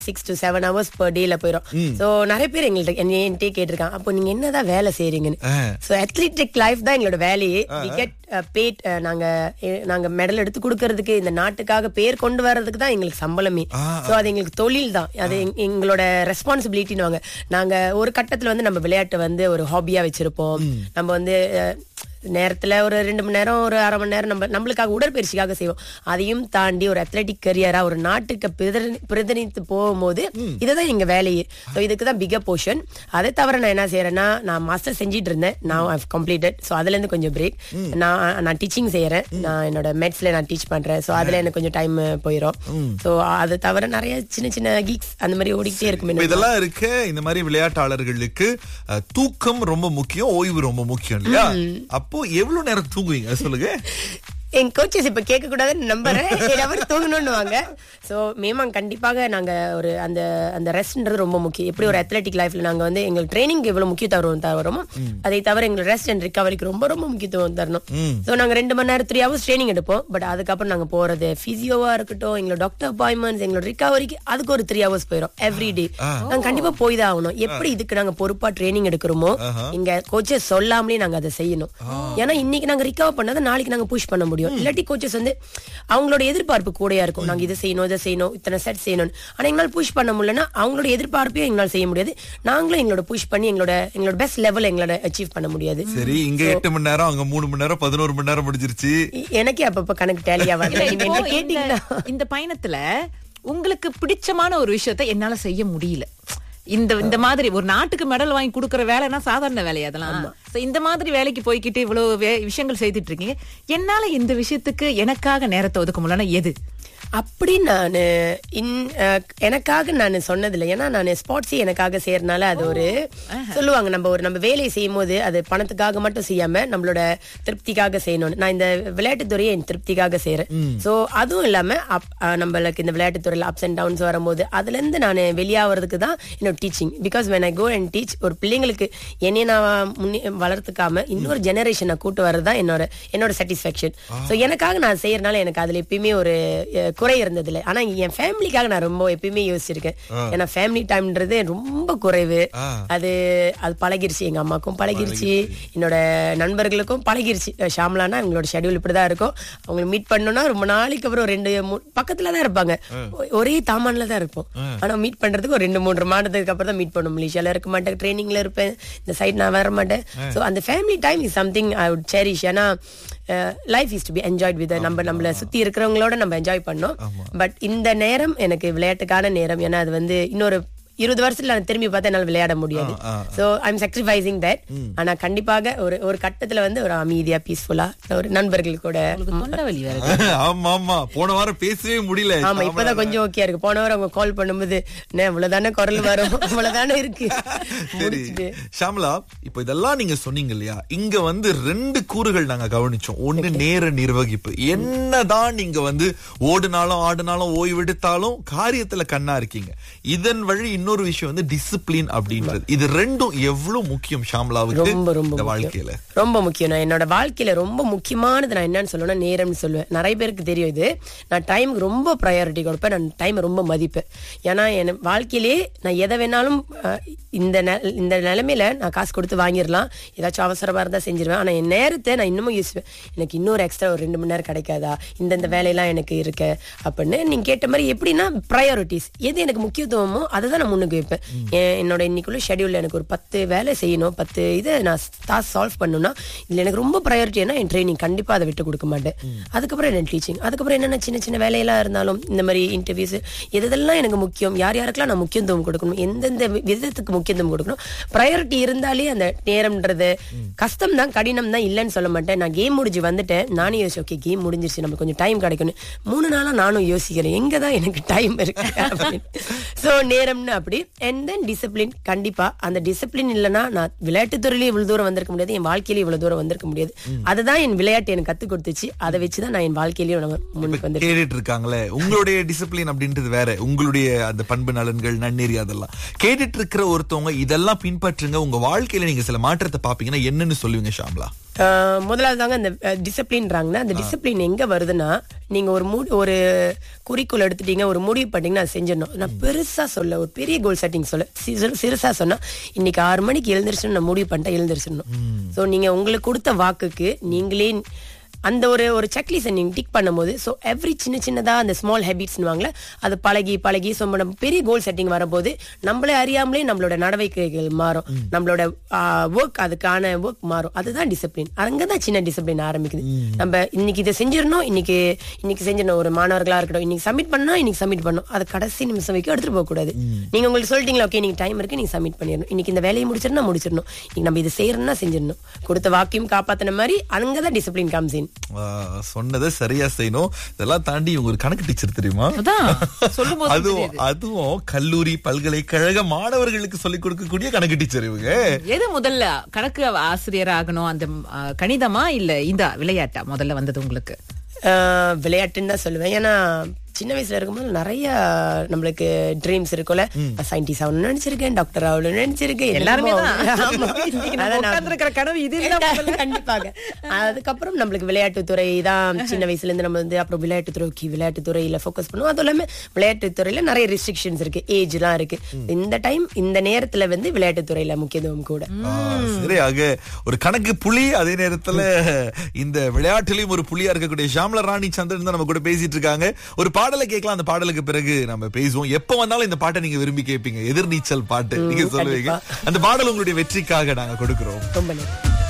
Six to seven hours per டேல போயிடும் so நிறைய பேர் எங்கள்ட்ட என்கிட்டே கேட்டிருக்காங்க அப்போ நீங்க என்னதான் வேலை செய்றீங்கன்னு சோ அத்லெட்டிக் லைஃப் தான் எங்களோட வேலையே கெட் பேட் நாங்க எ- நாங்க மெடல் எடுத்து கொடுக்கறதுக்கு இந்த நாட்டுக்காக பேர் கொண்டு வர்றதுக்கு தான் எங்களுக்கு சம்பளமே சோ அது எங்களுக்கு தொழில் தான் அது எங்க- எங்களோட ரெஸ்பான்சிபிலிட்டின்னு நாங்க ஒரு கட்டத்துல வந்து நம்ம விளையாட்டை வந்து ஒரு ஹாபியா வச்சிருப்போம் நம்ம வந்து அஹ், நேரத்துல ஒரு ரெண்டு மணி நேரம் ஒரு அரை மணி நேரம் நம்ம நம்மளுக்காக உடற்பயிற்சிக்காக செய்வோம் அதையும் தாண்டி ஒரு அத்லெட்டிக் கரியரா ஒரு நாட்டுக்கு பிரதினி- பிரதிநிதித்து போகும்போது இதுதான் எங்க வேலையே ஸோ இதுக்கு தான் பிகர் போர்ஷன் அதை தவிர நான் என்ன செய்யறேன்னா நான் மாஸ்டர் செஞ்சிட்டு இருந்தேன் நான் ஐவ் கம்ப்ளீட்டட் ஸோ அதுல இருந்து கொஞ்சம் பிரேக் நான் நான் டீச்சிங் செய்யறேன் நான் என்னோட மெட்ஸ்ல நான் டீச் பண்றேன் ஸோ அதுல எனக்கு கொஞ்சம் டைம் போயிடும் ஸோ அதை தவிர நிறைய சின்ன சின்ன கீக்ஸ் அந்த மாதிரி ஓடிக்கிட்டே இருக்கும் இப்ப எனக்கு. இதெல்லாம் இருக்கு இந்த மாதிரி விளையாட்டாளர்களுக்கு அஹ், தூக்கம் ரொம்ப முக்கியம் ஓய்வு ரொம்ப முக்கியம் இல்லையா அப்போ எவ்வளவு நேரம் தூங்குவீங்க சொல்லுங்க என் கோச்சஸ் இப்ப கேட்க கூடாதுன்னு நம்புறேன் அவர் தூங்கணும்னு வாங்க சோ மேமாங் கண்டிப்பாக நாங்க ஒரு அந்த அந்த ரெஸ்ட்ன்றது ரொம்ப முக்கியம் எப்படி ஒரு அத்லெட்டிக் லைஃப்ல நாங்க வந்து எங்க ட்ரைனிங் எவ்வளவு முக்கியத்துவம் தரோமோ அதை தவிர எங்க ரெஸ்ட் அண்ட் ரிகவரிக்கு ரொம்ப ரொம்ப முக்கியத்துவம் தரணும் சோ நாங்க ரெண்டு மணி நேரம் த்ரீ ஹவர்ஸ் ட்ரைனிங் எடுப்போம் பட் அதுக்கப்புறம் நாங்க போறது பிசியோவா இருக்கட்டும் எங்களோட டாக்டர் அப்பாயின்மெண்ட்ஸ் எங்களோட ரிகவரிக்கு அதுக்கு ஒரு த்ரீ ஹவர்ஸ் போயிடும் எவ்ரி டே நாங்க கண்டிப்பா போய் தான் ஆகணும் எப்படி இதுக்கு நாங்க பொறுப்பா ட்ரைனிங் எடுக்கிறோமோ இங்க கோச்சஸ் சொல்லாமலே நாங்க அதை செய்யணும் ஏன்னா இன்னைக்கு நாங்க ரிகவர் பண்ணதை நாளைக்கு நாங்க புஷ் பண்ண முடியும் இல்லாட்டி கோச்சஸ் வந்து அவங்களோட எதிர்பார்ப்பு கூடயா இருக்கும் நாங்க இதை செய்யணும் இதை செய்யணும் இத்தனை செட் செய்யணும் ஆனா எங்களால் புஷ் பண்ண முடியலன்னா அவங்களோட எதிர்பார்ப்பையும் எங்களால் செய்ய முடியாது நாங்களும் எங்களோட புஷ் பண்ணி எங்களோட எங்களோட பெஸ்ட் லெவல் எங்களோட அச்சீவ் பண்ண முடியாது சரி இங்க எட்டு மணி நேரம் அங்க மூணு மணி நேரம் பதினோரு மணி நேரம் முடிஞ்சிருச்சு எ- எனக்கே அப்பப்ப கணக்கு டேலியா இல்ல, வரல நீங்க இப்போ என்ன கேட்டீங்கன்னா இந்த- இந்த பயணத்துல உங்களுக்கு பிடிச்சமான ஒரு விஷயத்தை என்னால செய்ய முடியல இந்த இந்த மாதிரி ஒரு நாட்டுக்கு மெடல் வாங்கி கொடுக்கற வேலைன்னா சாதாரண வேலை அதெல்லாம் So, இந்த மாதிரி வேலைக்கு போய்க்கிட்டு இவ்வளவு வே- விஷயங்கள் செய்துட்டு இருக்கீங்க என்னால இந்த விஷயத்துக்கு எனக்காக நேரத்தை ஒதுக்க முடியலன்னா எது அப்படி நான் எனக்காக நான் சொன்னதில்லை ஏன்னா நான் ஸ்போர்ட்ஸ் எனக்காக செய்யறதுனால அது ஒரு சொல்லுவாங்க நம்ம ஒரு நம்ம வேலையை செய்யும் போது அது பணத்துக்காக மட்டும் செய்யாம நம்மளோட திருப்திக்காக செய்யணும் நான் இந்த விளையாட்டு துறையை என் திருப்திக்காக செய்யறேன் சோ அதுவும் இல்லாம up- அஹ் நம்மளுக்கு இந்த விளையாட்டு துறையில அப்ஸ் அண்ட் டவுன்ஸ் வரும்போது அதுல இருந்து நான் வெளியாகிறதுக்கு தான் என்னோட teaching because when I go and teach ஒரு பிள்ளைங்களுக்கு என்னைய நான் முன்னே வளர்த்துக்காம இன்னொரு ஜெனரேஷனை கூட்டு வர்றது தான் என்னோட என்னோட சாட்டிஸ்ஃபேக்ஷன் சோ எனக்காக நான் செய்யறதுனால எனக்கு அதுல எப்பயுமே ஒரு அஹ், குறை இருந்தது இல்லை ஆனா என் ஃபேமிலிக்காக நான் ரொம்ப எப்பயுமே யோசிச்சிருக்கேன் ஏன்னா ஃபேமிலி டைம்ன்றது ரொம்ப குறைவு அது அது பழகிருச்சு எங்க அம்மாக்கும் பழகிருச்சு என்னோட நண்பர்களுக்கும் பழகிருச்சு அஹ், ஷாம்லானா எங்களோட ஷெட்யூல் இப்படிதான் இருக்கும் அவங்களை மீட் பண்ணணும்னா ரொம்ப நாளைக்கு அப்புறம் ஒரு ரெண்டு மூணு பக்கத்துல தான் இருப்பாங்க ஒ- ஒரே தாமான்ல தான் இருப்போம் ஆனா மீட் பண்றதுக்கு ஒரு ரெண்டு மூன்று மாதத்துக்கு அப்புறம் தான் மீட் பண்ணும் மலேசியால இருக்க மாட்டேன் ட்ரைனிங்ல இருப்பேன் இந்த சைட் நான் வர மாட்டேன் சோ அந்த family time is something I would cherish ஏன்னா life is to be enjoyed with நம்ம நம்மள சுத்தி இருக்கிறவங்களோட நம்ம என்ஜாய் பண்ணோம் பட் இந்த நேரம் எனக்கு விளையாட்டுக்கான நேரம் ஏன்னா அது வந்து இன்னொரு இருபது வருஷத்துல நான் திரும்பி பார்த்தா என்னால விளையாட முடியாது சோ ஐம் sacrificing that ஆனா கண்டிப்பாக ஒரு ஒரு கட்டத்துல வந்து ஒரு அமைதியா பீஸ்ஃபுல்லா ஒரு நண்பர்கள் கூட உங்களுக்கு தொண்டை வலி வேற ஆமா ஆமா போன வாரம் பேசவே முடியல ஆமா இப்பதான் கொஞ்சம் ஓகே இருக்கு போன வாரம் அவங்க கால் பண்ணும்போது "அண்ணே, இவ்வளவுதானே குரல் வரும் அவ்வளவுதானே இருக்கு சரி முடிச்சிட்டு ஷாம்லா இப்போ இதெல்லாம் நீங்க சொன்னீங்க இல்லையா இங்க வந்து ரெண்டு கூறுகள் நாங்க கவனிச்சோம் ஒண்ணு நேர நிர்வகிப்பு என்னதான் நீங்க வந்து ஓடுனாலும் ஆடுனாலும் ஓய்வெடுத்தாலும் காரியத்துல கண்ணா இருக்கீங்க இதன் வழி இன்னொரு விஷயம் வந்து டிசிப்ளின் அப்படின்றது இது ரெண்டும் எவ்வளவு முக்கியம் ஷாம்லாவுக்கு ரொம்ப ரொம்ப இந்த முக்கியம். வாழ்க்கையில ரொம்ப முக்கியம் நான் என்னோட வாழ்க்கையில ரொம்ப முக்கியமானது நான் என்னன்னு சொல்லணும்னா நேரம்னு சொல்லுவேன் நிறைய பேருக்கு தெரியும் இது நான் டைமுக்கு ரொம்ப ப்ரையாரிட்டி கொடுப்பேன் நான் டைம் ரொம்ப மதிப்பேன் ஏன்னா என் வாழ்க்கையிலே நான் எதை வேணாலும் அஹ், இந்த நெ- இந்த நிலைமையில நான் காசு கொடுத்து வாங்கிடலாம் ஏதாச்சும் அவசரமா இருந்தா செஞ்சிருவேன் ஆனா என் நேரத்தை நான் இன்னமும் யோசிப்பேன் எனக்கு இன்னொரு எக்ஸ்ட்ரா ஒரு ரெண்டு மணி நேரம் கிடைக்காதா இந்தந்த வேலையெல்லாம் எனக்கு இருக்கு அப்படின்னு நீங்க கேட்ட மாதிரி எப்படின்னா ப்ரையாரிட்டிஸ் எது எனக்கு முக்கியத்துவமோ அதை தான் நான் முன்னுக்கு வைப்பேன் என் என்னோட இன்னைக்குள்ள ஷெடியூல்ல எனக்கு ஒரு பத்து வேலை செய்யணும் பத்து இதை நான் டாஸ்க் சால்வ் பண்ணணும்னா இதுல எனக்கு ரொம்ப ப்ரையாரிட்டி என்ன என் ட்ரைனிங் கண்டிப்பா அதை விட்டு கொடுக்க மாட்டேன் அதுக்கப்புறம் என்ன டீச்சிங் அதுக்கப்புறம் என்னென்ன சின்ன சின்ன வேலையெல்லாம் இருந்தாலும் இந்த மாதிரி இன்டர்வியூஸ் எதெல்லாம் எனக்கு முக்கியம் யார் யாருக்கெல்லாம் நான் முக்கியத்துவம் கொடுக்கணும் எந்தெந்த வி- விதத்துக்கு முக்கியத்துவம் கொடுக்கணும் ப்ரையாரிட்டி இருந்தாலே அந்த நேரம்ன்றது கஷ்டம் தான் கடினம் தான் இல்லைன்னு சொல்ல மாட்டேன் நான் கேம் முடிஞ்சு வந்துட்டேன் நானே யோசிச்சு ஓகே கேம் முடிஞ்சிருச்சு நமக்கு கொஞ்சம் டைம் கிடைக்கணும் மூணு நாளா நானும் யோசிக்கிறேன் எங்க தான் எனக்கு டைம் இருக்கு ஸோ நேரம்னு அப்படி அண்ட் தென் டிசிப்ளின் கண்டிப்பா அந்த டிசிப்ளின் இல்லைன்னா நான் விளையாட்டு துறையில இவ்வளவு தூரம் வந்திருக்க முடியாது என் வாழ்க்கையில இவ்வளவு தூரம் வந்திருக்க முடியாது அதுதான் என் விளையாட்டு எனக்கு கத்து கொடுத்துச்சு அதை வச்சுதான் நான் என் வாழ்க்கையிலயும் நான் முன்னுக்கு வந்து கேட்டுட்டு இருக்காங்களே உங்களுடைய டிசிப்ளின் அப்படின்றது வேற உங்களுடைய அந்த பண்பு நலன்கள் நன்னெறி அதெல்லாம் கேட்டுட்டு இருக்கிற ஒருத்தவங்க இதெல்லாம் பின்பற்றுங்க உங்க வாழ்க்கையில நீங்க சில மாற்றத்தை பாப்பீங்கன்னா என்னன்னு சொல்லுவீங்க ஷாம்லா ஆஹ் முதலாவது தாங்க அந்த டிசிப்ளின்றாங்கன்னா அந்த டிசிப்ளின் எங்க வருதுன்னா நீங்க ஒரு மூ ஒரு குறிக்கோள் எடுத்துட்டீங்க ஒரு முடிவு பண்ணீங்கன்னா அதை செஞ்சிடணும் நான் பெருசா சொல்ல ஒரு பெரிய கோல் செட்டிங் சொல்ல சிறு- சிறுசா சொன்னா இன்னைக்கு ஆறு மணிக்கு எழுந்திரிச்சு நான் முடிவு பண்ணிட்டேன் எழுந்திரிச்சிடணும் சோ நீங்க உங்களுக்கு கொடுத்த வாக்குக்கு நீங்களே அந்த ஒரு ஒரு செக்லிஸ்ட் நீங்க டிக் பண்ணும்போது ஸோ எவ்ரி சின்ன சின்னதா அந்த ஸ்மால் ஹேபிட்ஸ்னுவாங்களே அது பழகி பழகி ஸோ நம்ம பெரிய கோல் செட்டிங் வரும்போது நம்மளே அறியாமலே நம்மளோட நடவடிக்கைகள் மாறும் நம்மளோட ஒர்க் அதுக்கான ஒர்க் மாறும் அதுதான் டிசிப்ளின் அங்கதான் சின்ன டிசிப்ளின் ஆரம்பிக்குது நம்ம இன்னைக்கு இதை செஞ்சிடணும் இன்னைக்கு இன்னைக்கு செஞ்சிடணும் ஒரு மாணவர்களா இருக்கட்டும் இன்னைக்கு சப்மிட் பண்ணா இன்னைக்கு சப்மிட் பண்ணணும் அது கடைசி நிமிஷம் வரைக்கும் எடுத்துட்டு போக கூடாது நீங்க உங்களுக்கு சொல்லிட்டீங்களா ஓகே நீங்க டைம் இருக்கு நீங்க சப்மிட் பண்ணிடணும் இன்னைக்கு இந்த வேலையை முடிச்சிடணும் முடிச்சிடணும் இன்னைக்கு நம்ம இது செய்யறோம்னா செஞ்சிடணும் கொடுத்த வாக்கியம் காப்பாத்தின மாதிரி அங்கதான் டிசிப்ளின் காம்ஸ் இன் ஆ, சொன்னதை சரியா செய்யணும் இதெல்லாம் தாண்டி இவங்க ஒரு கணக்கு டீச்சர் தெரியுமா அதான் சொல்லும்போது அதுவும் அதுவும் கல்லூரி பல்கலைக்கழக மாணவர்களுக்கு சொல்லிக் கொடுக்கக்கூடிய கணக்கு டீச்சர் இவங்க எது முதல்ல கணக்கு ஆசிரியர் ஆகணும் அந்த ஆ, கணிதமா இல்ல இந்த விளையாட்டா முதல்ல வந்தது உங்களுக்கு ஆஹ் விளையாட்டுன்னு தான் சொல்லுவேன் ஏன்னா சின்ன வயசுல இருக்கும்போது நிறைய நம்மளுக்கு ட்ரீம்ஸ் இருக்கும்ல சயின்டிஸ்ட் ஆகணும்னு நினைச்சிருக்கேன் டாக்டர் ஆகணும்னு நினைச்சிருக்கேன் எல்லாருமே என்னமோ தான். ஆமா. இன்னைக்கு நம்ம அதான் நான் உட்கார்ந்திருக்கிற கனவு இது இல்ல முதல்ல. கண்டிப்பாக அதுக்கப்புறம் நம்மளுக்கு விளையாட்டுத்துறை தான் சின்ன வயசுல இருந்து நம்ம வந்து அப்புறம் விளையாட்டுத்துறைக்கு விளையாட்டுத்துறையில ஃபோக்கஸ் பண்ணுவோம் அதுவும் இல்லாம விளையாட்டுத்துறையில நிறைய ரெஸ்ட்ரிக்ஷன்ஸ் இருக்கு ஏஜ் எல்லாம் இருக்கு இந்த டைம் இந்த நேரத்துல வந்து விளையாட்டுத்துறையில முக்கியத்துவம் கூட ஆ, சரி ஆக ஒரு கணக்கு புலி அதே நேரத்துல இந்த விளையாட்டுலயும் ஒரு புலியா இருக்கக்கூடிய ஷாம்ல ராணி சந்திரன் தான் நம்ம கூட பேசிட்டு இருக்காங்க ஒரு பாடலை கேட்கலாம் அந்த பாடலுக்கு பிறகு நம்ம பேசுவோம் எப்ப வந்தாலும் இந்த பாட்டை நீங்க விரும்பி கேட்பீங்க எதிர்நீச்சல் பாட்டு நீங்க சொல்லுவீங்க அந்த பாடல் உங்களுடைய வெற்றிக்காக நாங்க கொடுக்கிறோம் ரொம்ப நன்றி